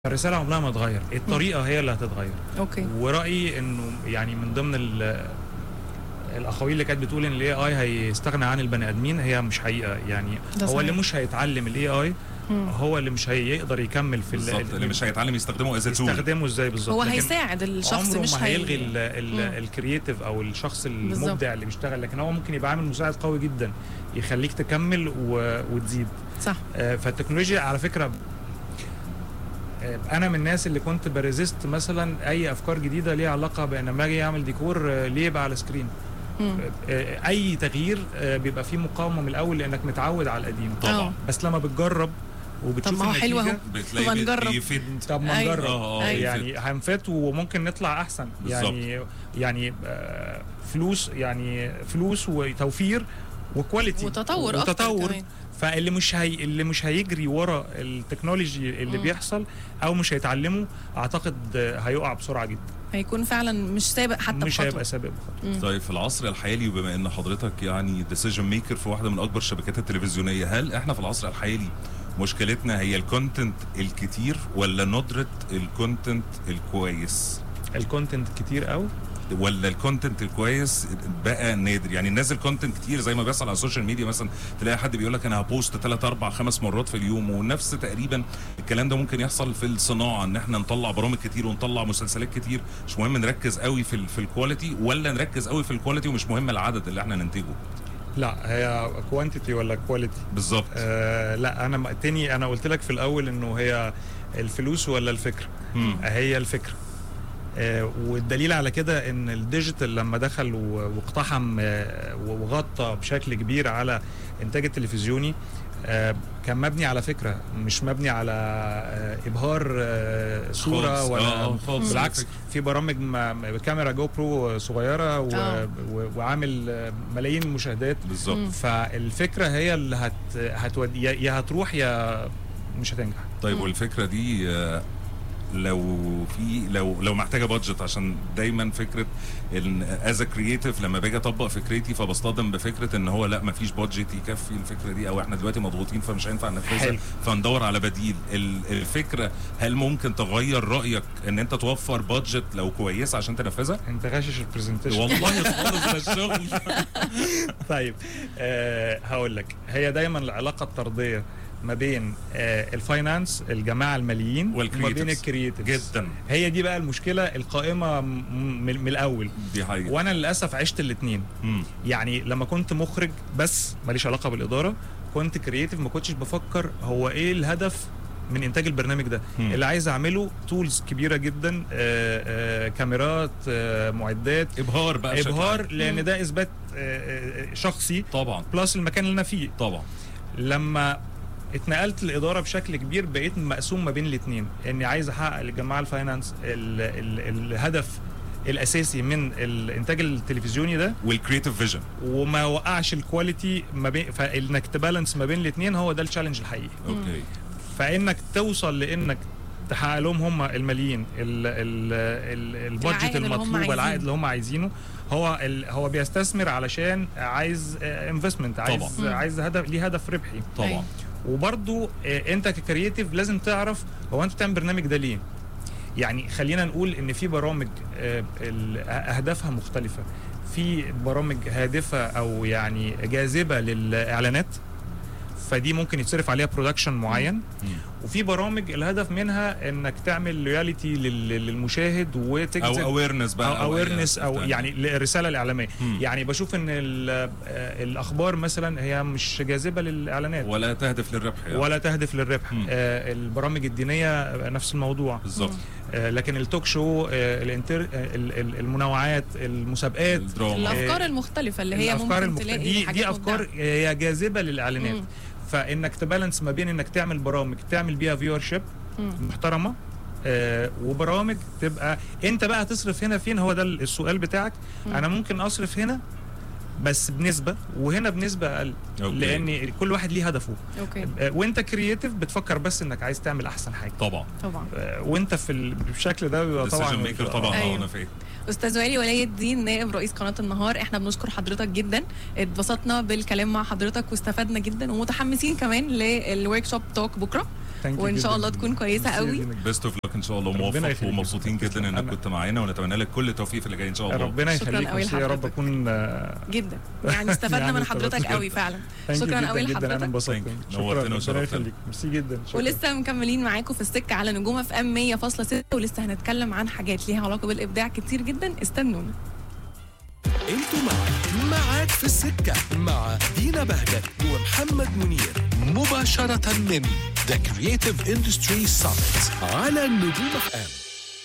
الرساله عمرها ما تتغير الطريقه هي اللي هتتغير اوكي ورايي انه يعني من ضمن ال- الاقاويل اللي كانت بتقول ان الاي اي هيستغنى عن البني ادمين هي مش حقيقه يعني ده هو اللي صحيح. مش هيتعلم الاي اي مم. هو اللي مش هيقدر يكمل في ال- بالظبط اللي مش هيتعلم يستخدمه از تول يستخدمه ازاي بالظبط هو لكن هيساعد الشخص عمره مش ما هي- هيلغي ال- مم. ال- الكرييتيف او الشخص بالظبط. المبدع اللي بيشتغل لكن هو ممكن يبقى عامل مساعد قوي جدا يخليك تكمل و... وتزيد صح آه، فالتكنولوجيا على فكره آه، انا من الناس اللي كنت بريزيست مثلا اي افكار جديده ليها علاقه بان لما اجي اعمل ديكور آه، ليه يبقى على سكرين مم. آه، اي تغيير آه، بيبقى فيه مقاومه من الاول لانك متعود على القديم آه. طبعا بس لما بتجرب وبتشوف طب ما هو حلو النتيجة، اهو بتلاقي طب بي- نجرب. بيفيد طب ما أيوة. نجرب اه اه أيوة. يعني هنفت وممكن نطلع احسن بالظبط. يعني يعني آه، فلوس يعني فلوس وتوفير وكواليتي وتطور اكتر وتطور كمان. فاللي مش هي اللي مش هيجري ورا التكنولوجي اللي مم. بيحصل او مش هيتعلمه اعتقد آه، هيقع بسرعه جدا هيكون فعلا مش سابق حتى مش بخطوة. هيبقى سابق بخطوه مم. طيب في العصر الحالي وبما ان حضرتك يعني ديسيجن ميكر في واحده من اكبر الشبكات التلفزيونيه هل احنا في العصر الحالي مشكلتنا هي الكونتنت الكتير ولا ندره الكونتنت الكويس الكونتنت كتير قوي ولا الكونتنت الكويس بقى نادر يعني نازل كونتنت كتير زي ما بيحصل على السوشيال ميديا مثلا تلاقي حد بيقول لك انا هبوست 3 4 5 مرات في اليوم ونفس تقريبا الكلام ده ممكن يحصل في الصناعه ان احنا نطلع برامج كتير ونطلع مسلسلات كتير مش مهم نركز قوي في ال في الكواليتي ولا نركز قوي في الكواليتي ومش مهم العدد اللي احنا ننتجه لا هي كوانتيتي ولا كواليتي بالظبط آه لا انا م- تاني انا قلت لك في الاول انه هي الفلوس ولا الفكره مم. هي الفكره آه والدليل على كده ان الديجيتال لما دخل و- واقتحم آه وغطى بشكل كبير على انتاج التلفزيوني آه كان مبني على فكره مش مبني على آه ابهار آه صوره خالص. ولا آه، آه، خالص. بالعكس في برامج م- كاميرا جو برو صغيره و... آه. و... وعامل آه، ملايين المشاهدات بالظبط مم. فالفكره هي اللي هت هتودي يا- يا هتروح يا مش هتنجح طيب مم. والفكره دي آه، لو في لو لو محتاجه بادجت عشان دايما فكره ان از كرييتيف لما باجي اطبق فكرتي فبصطدم بفكره ان هو لا مفيش بادجت يكفي الفكره دي او احنا دلوقتي مضغوطين فمش هينفع ننفذها حلو. فندور على بديل ال- الفكره هل ممكن تغير رايك ان انت توفر بادجت لو كويسه عشان تنفذها؟ انت غاشش البرزنتيشن والله خالص ده الشغل طيب آه هقول لك هي دايما العلاقه الطرديه ما بين آه الفاينانس الجماعه الماليين وما بين والcreatives. الكرييتيفز جدا هي دي بقى المشكله القائمه م- من, من الاول دي حقيقه وانا للاسف عشت الاثنين مم. يعني لما كنت مخرج بس ماليش علاقه بالاداره كنت كرييتيف ما كنتش بفكر هو ايه الهدف من انتاج البرنامج ده مم. اللي عايز اعمله تولز كبيره جدا آه آه كاميرات آه معدات ابهار بقى بشكل ابهار عام. لان مم. ده اثبات آه آه، شخصي طبعا بلس المكان اللي انا فيه طبعا لما اتنقلت للاداره بشكل كبير بقيت مقسوم ما بين الاثنين اني عايز احقق للجماعه الفاينانس ال ال الهدف الاساسي من الانتاج التلفزيوني ده والكرييتيف فيجن وما وقعش الكواليتي ما بين فانك تبالانس ما بين الاثنين هو ده التشالنج الحقيقي اوكي فانك توصل لانك تحقق لهم هم الماليين ال- ال- ال- البادجت العائد اللي هم المطلوب عايزينه. العائد اللي هم عايزينه هو ال- هو بيستثمر علشان عايز انفستمنت عايز طبعا. عايز هدف ليه هدف ربحي طبعا أيوة. وبرضو آه، انت ككرييتيف لازم تعرف هو انت بتعمل برنامج ده ليه يعني خلينا نقول ان في برامج آه، ال- اهدافها مختلفه في برامج هادفه او يعني جاذبه للاعلانات فدي ممكن يتصرف عليها برودكشن معين مم. وفي برامج الهدف منها انك تعمل لويالتي للمشاهد او وتجذب اويرنس بقى او اويرنس أي او حاجة يعني الرساله الاعلاميه مم. يعني بشوف ان ال- آه، الاخبار مثلا هي مش جاذبه للاعلانات ولا تهدف للربح يعني. ولا تهدف للربح مم. آه البرامج الدينيه نفس الموضوع بالظبط آه لكن التوك شو آه الانتر آه ال- ال- المنوعات المسابقات الدراما الافكار المختلفه اللي هي الافكار ممكن المخت... تلاقي دي حاجات دي افكار مبدعة. هي جاذبه للاعلانات مم. فانك تبالانس ما بين انك تعمل برامج تعمل بيها فيور شيب مم. محترمه آه وبرامج تبقى انت بقى تصرف هنا فين هو ده السؤال بتاعك مم. انا ممكن اصرف هنا بس بنسبه وهنا بنسبه اقل أوكي. لان كل واحد ليه هدفه اوكي آه، وانت كرييتيف بتفكر بس انك عايز تعمل احسن حاجه طبعا طبعا آه، وانت في ال- بالشكل ده بيبقى طبعا ديسيجن ميكر طبعا اه أيوة. انا فاهم استاذ وائل ولي الدين نائب رئيس قناه النهار احنا بنشكر حضرتك جدا اتبسطنا بالكلام مع حضرتك واستفدنا جدا ومتحمسين كمان للورك شوب توك بكره Thank you وان شاء جداً. الله تكون كويسه ميرسي يا قوي دينا. بيست اوف لك ان شاء الله ربنا موفق يخليك. ومبسوطين جدا انك أنا- كنت معانا ونتمنى لك كل التوفيق في اللي جاي ان شاء الله ربنا شكراً يخليك قوي ميرسي يا رب لحضرتك. اكون آه، جدا يعني استفدنا يعني من حضرتك استفدت قوي فعلا thank you شكراً جداً قوي جدا انا لحضرتك. انبسطت Thank you. شكرا نورتنا ربنا وشرفتنا. يخليك ميرسي جدا شكرا ولسه مكملين معاكم في السكه على نجوم اف ام 100.6 ولسه هنتكلم عن حاجات ليها علاقه بالابداع كتير جدا استنونا انتوا مع معاك في السكة مع دينا بهجت ومحمد منير مباشرة من The Creative Industry Summit على النجوم اف ام